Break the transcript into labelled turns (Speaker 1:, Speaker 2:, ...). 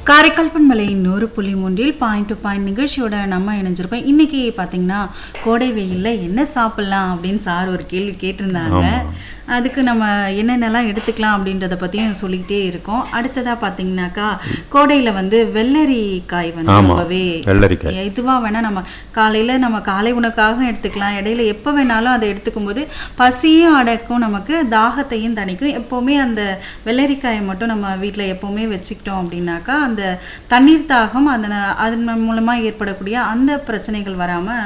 Speaker 1: காரைக்கால் பண்பலை நூறு புள்ளி மூன்றில் பாயிண்ட் டு பாயிண்ட் நிகழ்ச்சியோட நம்ம இணைஞ்சிருக்கோம் இன்னைக்கு பார்த்தீங்கன்னா கோடை வெயில்ல என்ன சாப்பிடலாம் அப்படின்னு சார் ஒரு கேள்வி கேட்டிருந்தாங்க அதுக்கு நம்ம என்னென்னலாம் எடுத்துக்கலாம் அப்படின்றத பற்றியும் சொல்லிக்கிட்டே இருக்கோம் அடுத்ததாக பார்த்தீங்கன்னாக்கா கோடையில் வந்து வெள்ளரிக்காய் வந்து
Speaker 2: ஆமா.
Speaker 1: ரொம்பவே
Speaker 2: வெள்ளரிக்காய்.
Speaker 1: இதுவாக வேணால் நம்ம காலையில் நம்ம காலை உணவுக்காக எடுத்துக்கலாம் இடையில எப்போ வேணாலும் அதை எடுத்துக்கும் போது பசியும் அடக்கும் நமக்கு தாகத்தையும் தணிக்கும் எப்போவுமே அந்த வெள்ளரிக்காயை மட்டும் நம்ம வீட்டில் எப்போவுமே வச்சுக்கிட்டோம் அப்படின்னாக்கா அந்த தண்ணீர் தாகம் அதன் அதன் மூலமாக ஏற்படக்கூடிய அந்த பிரச்சனைகள் வராமல்